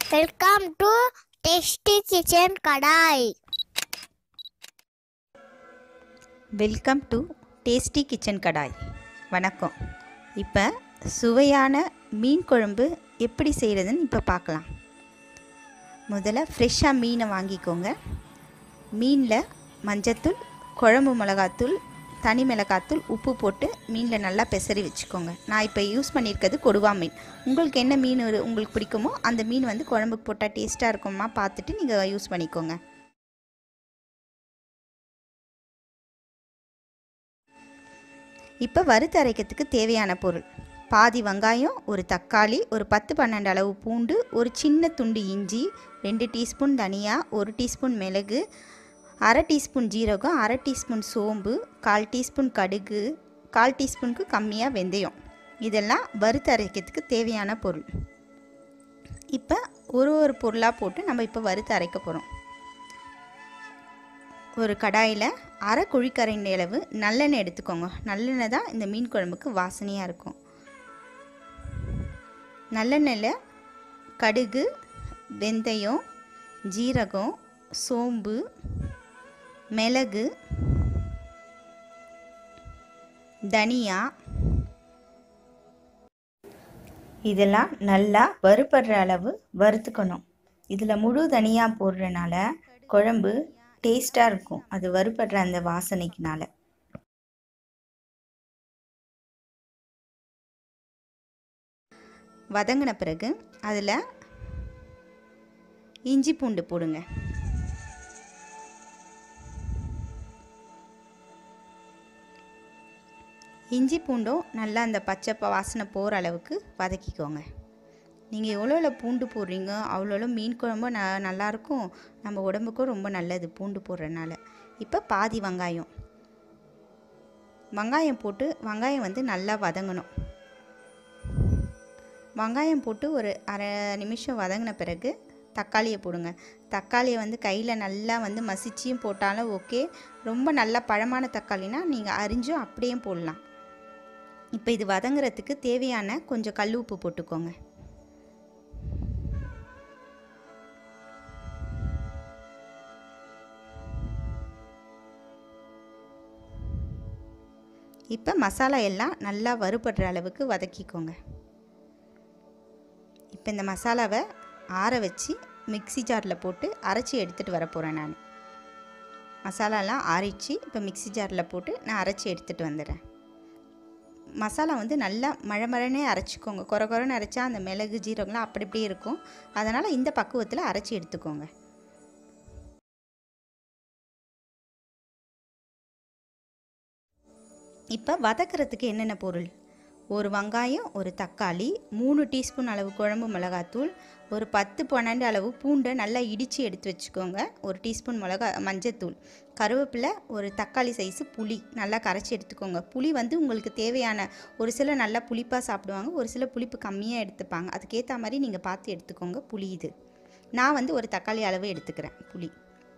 welcome to tasty kitchen kadai welcome to tasty kitchen kadai வணக்கம் இப்போ சுவையான மீன் குழம்பு எப்படி செய்கிறதுன்னு இப்போ பார்க்கலாம் முதல்ல ஃப்ரெஷ்ஷாக மீனை வாங்கிக்கோங்க மீனில் மஞ்சத்தூள் குழம்பு மிளகாத்தூள் தனி மிளகாத்தூள் உப்பு போட்டு மீனில் நல்லா பெசரி வச்சுக்கோங்க நான் இப்போ யூஸ் பண்ணியிருக்கிறது கொடுவா மீன் உங்களுக்கு என்ன மீன் ஒரு- உங்களுக்கு பிடிக்குமோ அந்த மீன் வந்து குழம்புக்கு போட்டால் டேஸ்ட்டாக இருக்குமா பார்த்துட்டு நீங்கள் யூஸ் பண்ணிக்கோங்க இப்போ வறுத்து அரைக்கிறதுக்கு தேவையான பொருள் பாதி வெங்காயம் ஒரு தக்காளி ஒரு பத்து பன்னெண்டு அளவு பூண்டு ஒரு சின்ன துண்டு இஞ்சி ரெண்டு டீஸ்பூன் தனியா ஒரு டீஸ்பூன் மிளகு அரை டீஸ்பூன் ஜீரகம் அரை டீஸ்பூன் சோம்பு கால் டீஸ்பூன் கடுகு கால் டீஸ்பூனுக்கு கம்மியாக வெந்தயம் இதெல்லாம் வறுத்து அரைக்கிறதுக்கு தேவையான பொருள் இப்போ ஒரு ஒரு பொருளாக போட்டு நம்ம இப்போ வறுத்து அரைக்க போகிறோம் ஒரு கடாயில் அரை குழிக்கரைண்டி அளவு நல்லெண்ணெய் எடுத்துக்கோங்க நல்லெண்ணெய் தான் இந்த மீன் குழம்புக்கு வாசனையாக இருக்கும் நல்லெண்ணெயில் கடுகு வெந்தயம் ஜீரகம் சோம்பு மிளகு தனியா இதெல்லாம் நல்லா வறுபடுற அளவு வறுத்துக்கணும் இதில் முழு தனியாக போடுறனால குழம்பு டேஸ்ட்டாக இருக்கும் அது வறுபடுற அந்த வாசனைக்குனால வதங்கின பிறகு அதில் இஞ்சி பூண்டு போடுங்க இஞ்சி பூண்டும் நல்லா அந்த பச்சை ப- வாசனை போகிற அளவுக்கு வதக்கிக்கோங்க நீங்கள் எவ்வளோ பூண்டு போடுறீங்க அவ்வளோ மீன் குழம்பும் ந நல்லாயிருக்கும் நம்ம உடம்புக்கும் ரொம்ப நல்லது பூண்டு போடுறதுனால இப்போ பாதி வெங்காயம் வெங்காயம் போட்டு வெங்காயம் வந்து நல்லா வதங்கணும் வெங்காயம் போட்டு ஒரு அரை நிமிஷம் வதங்கின பிறகு தக்காளியை போடுங்க தக்காளியை வந்து கையில் நல்லா வந்து மசிச்சியும் போட்டாலும் ஓகே ரொம்ப நல்லா பழமான தக்காளினா நீங்கள் அரிஞ்சும் அப்படியே போடலாம் இப்போ இது வதங்குறதுக்கு தேவையான கொஞ்சம் கல் உப்பு போட்டுக்கோங்க இப்போ மசாலா எல்லாம் நல்லா வறுபடுற அளவுக்கு வதக்கிக்கோங்க இப்போ இந்த மசாலாவை ஆற வச்சு மிக்ஸி ஜாரில் போட்டு அரைச்சி எடுத்துகிட்டு வர போகிறேன் நான் மசாலாலாம் ஆறிச்சு இப்போ மிக்ஸி ஜாரில் போட்டு நான் அரைச்சி எடுத்துகிட்டு வந்துடுறேன் மசாலா வந்து நல்லா மழை மழைனே அரைச்சிக்கோங்க குறை குறைன்னு அரைச்சா அந்த மிளகு ஜீரகம்லாம் அப்படி இப்படி இருக்கும் அதனால் இந்த பக்குவத்தில் அரைச்சி எடுத்துக்கோங்க இப்போ வதக்கிறதுக்கு என்னென்ன பொருள் ஒரு வெங்காயம் ஒரு தக்காளி மூணு டீஸ்பூன் அளவு குழம்பு மிளகாத்தூள் ஒரு பத்து பன்னெண்டு அளவு பூண்டை நல்லா இடித்து எடுத்து வச்சுக்கோங்க ஒரு டீஸ்பூன் மிளகா மஞ்சத்தூள் கருவேப்பிலை ஒரு தக்காளி சைஸு புளி நல்லா கரைச்சி எடுத்துக்கோங்க புளி வந்து உங்களுக்கு தேவையான ஒரு சிலர் நல்லா புளிப்பாக சாப்பிடுவாங்க ஒரு சில புளிப்பு கம்மியாக எடுத்துப்பாங்க அதுக்கேற்ற மாதிரி நீங்கள் பார்த்து எடுத்துக்கோங்க புளி இது நான் வந்து ஒரு தக்காளி அளவு எடுத்துக்கிறேன் புளி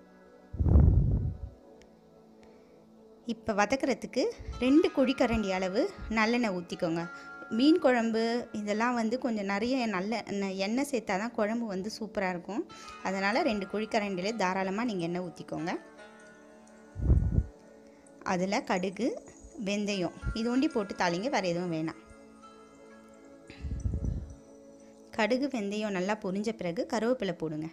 இப்போ வதக்கிறதுக்கு ரெண்டு குழிக்கரண்டி அளவு நல்லெண்ணெய் ஊற்றிக்கோங்க மீன் குழம்பு இதெல்லாம் வந்து கொஞ்சம் நிறைய நல்ல ந- எண்ணெய் சேர்த்தா தான் குழம்பு வந்து சூப்பராக இருக்கும் அதனால் ரெண்டு குழிக்கரண்டியில் தாராளமாக நீங்கள் எண்ணெய் ஊற்றிக்கோங்க அதில் கடுகு வெந்தயம் இது ஒண்டி போட்டு தாளிங்க வேறு எதுவும் வேணாம் கடுகு வெந்தயம் நல்லா பொரிஞ்ச பிறகு கருவேப்பிலை போடுங்க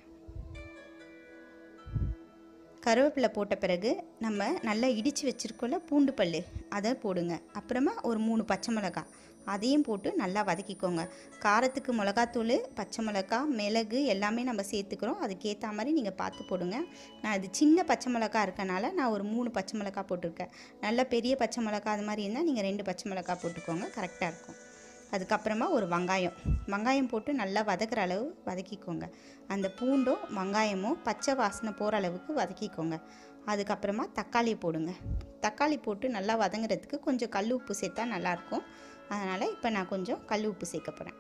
கருவேப்பிலை போட்ட பிறகு நம்ம நல்லா இடித்து வச்சுருக்கோம்ல பூண்டு பல் அதை போடுங்க அப்புறமா ஒரு மூணு பச்சை மிளகாய் அதையும் போட்டு நல்லா வதக்கிக்கோங்க காரத்துக்கு மிளகாத்தூள் பச்சை மிளகா மிளகு எல்லாமே நம்ம சேர்த்துக்கிறோம் அதுக்கேற்ற மாதிரி நீங்கள் பார்த்து போடுங்க நான் இது சின்ன பச்சை மிளகா இருக்கனால நான் ஒரு மூணு பச்சை மிளகா போட்டிருக்கேன் நல்ல பெரிய பச்சை மிளகா அது மாதிரி இருந்தால் நீங்கள் ரெண்டு பச்சை மிளகா போட்டுக்கோங்க கரெக்டாக இருக்கும் அதுக்கப்புறமா ஒரு வெங்காயம் வெங்காயம் போட்டு நல்லா வதக்குற அளவு வதக்கிக்கோங்க அந்த பூண்டும் வெங்காயமும் பச்சை வாசனை போகிற அளவுக்கு வதக்கிக்கோங்க அதுக்கப்புறமா தக்காளி போடுங்க தக்காளி போட்டு நல்லா வதங்குறதுக்கு கொஞ்சம் கல் உப்பு சேர்த்தா நல்லாயிருக்கும் அதனால் இப்போ நான் கொஞ்சம் கல் உப்பு சேர்க்க போகிறேன்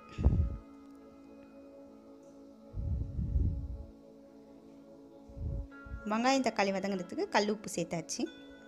வெங்காயம் தக்காளி வதங்குறதுக்கு கல் உப்பு சேர்த்தாச்சு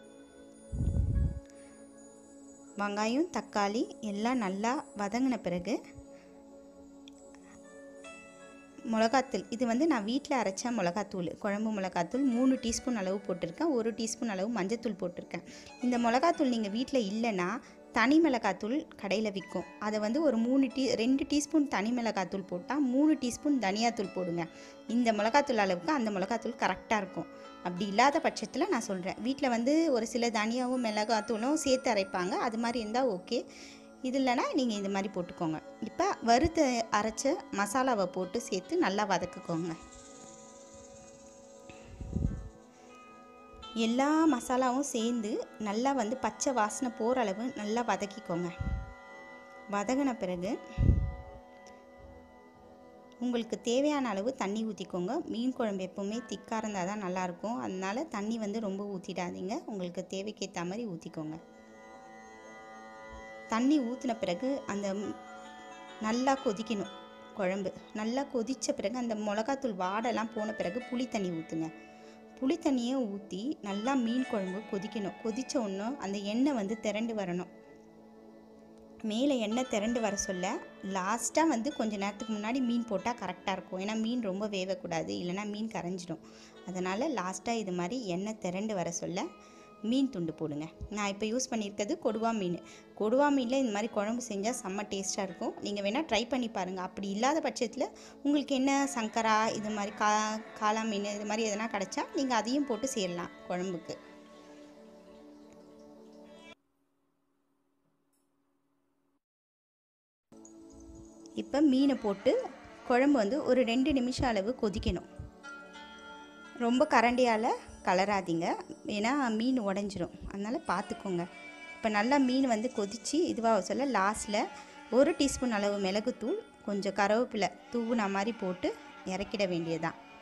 வெங்காயம் தக்காளி எல்லாம் நல்லா வதங்கின பிறகு மிளகாத்தூள் இது வந்து நான் வீட்டில் அரைச்ச மிளகாத்தூள் குழம்பு மிளகாத்தூள் மூணு டீஸ்பூன் அளவு போட்டிருக்கேன் ஒரு டீஸ்பூன் அளவு மஞ்சத்தூள் போட்டிருக்கேன் இந்த மிளகாத்தூள் நீங்கள் வீட்டில் இல்லைன்னா தனி மிளகாத்தூள் கடையில் விற்கும் அதை வந்து ஒரு மூணு டீ ரெண்டு டீஸ்பூன் தனி மிளகாத்தூள் போட்டால் மூணு டீஸ்பூன் தனியாத்தூள் போடுங்க இந்த மிளகாத்தூள் அளவுக்கு அந்த மிளகாத்தூள் கரெக்டாக இருக்கும் அப்படி இல்லாத பட்சத்தில் நான் சொல்கிறேன் வீட்டில் வந்து ஒரு சில தனியாவும் மிளகாத்தூளும் சேர்த்து அரைப்பாங்க அது மாதிரி இருந்தால் ஓகே இது இல்லைன்னா நீங்கள் இந்த மாதிரி போட்டுக்கோங்க இப்போ வறுத்து அரைச்ச மசாலாவை போட்டு சேர்த்து நல்லா வதக்குக்கோங்க எல்லா மசாலாவும் சேர்ந்து நல்லா வந்து பச்சை வாசனை போகிற அளவு நல்லா வதக்கிக்கோங்க வதங்கின பிறகு உங்களுக்கு தேவையான அளவு தண்ணி ஊற்றிக்கோங்க மீன் குழம்பு எப்போவுமே திக்காக இருந்தால் தான் நல்லாயிருக்கும் அதனால தண்ணி வந்து ரொம்ப ஊற்றிடாதீங்க உங்களுக்கு தேவைக்கேற்ற மாதிரி ஊற்றிக்கோங்க தண்ணி ஊற்றின பிறகு அந்த ம்- நல்லா கொதிக்கணும் குழம்பு நல்லா கொதித்த பிறகு அந்த மிளகாத்தூள் வாடெல்லாம் போன பிறகு புளி தண்ணி ஊற்றுங்க புளி தண்ணியை ஊற்றி நல்லா மீன் குழம்பு கொதிக்கணும் கொதிச்ச உடனே அந்த எண்ணெய் வந்து திரண்டு வரணும் மேலே எண்ணெய் திரண்டு வர சொல்ல லாஸ்ட்டாக வந்து கொஞ்ச நேரத்துக்கு முன்னாடி மீன் போட்டால் கரெக்டாக இருக்கும் ஏன்னா மீன் ரொம்ப வேகக்கூடாது இல்லைன்னா மீன் கரைஞ்சிடும் அதனால் லாஸ்ட்டாக இது மாதிரி எண்ணெய் திரண்டு வர சொல்ல மீன் துண்டு போடுங்க நான் இப்போ யூஸ் பண்ணியிருக்கிறது கொடுவா மீன் கொடுவா மீனில் இந்த மாதிரி குழம்பு செஞ்சால் செம்ம டேஸ்ட்டாக இருக்கும் நீங்கள் வேணால் ட்ரை பண்ணி பாருங்கள் அப்படி இல்லாத பட்சத்தில் உங்களுக்கு என்ன சங்கரா இது மாதிரி கா காளா மீன் இது மாதிரி எதனா கிடச்சா நீங்கள் அதையும் போட்டு சேரலாம் குழம்புக்கு இப்போ மீனை போட்டு குழம்பு வந்து ஒரு ரெண்டு நிமிஷம் அளவு கொதிக்கணும் ரொம்ப கரண்டியால் கலராதீங்க ஏன்னா மீன் உடஞ்சிரும் அதனால் பார்த்துக்கோங்க இப்போ நல்லா மீன் வந்து கொதித்து இதுவாக சொல்ல லாஸ்ட்டில் ஒரு டீஸ்பூன் அளவு மிளகுத்தூள் கொஞ்சம் கருவேப்பிலை தூவுன மாதிரி போட்டு இறக்கிட வேண்டியதுதான்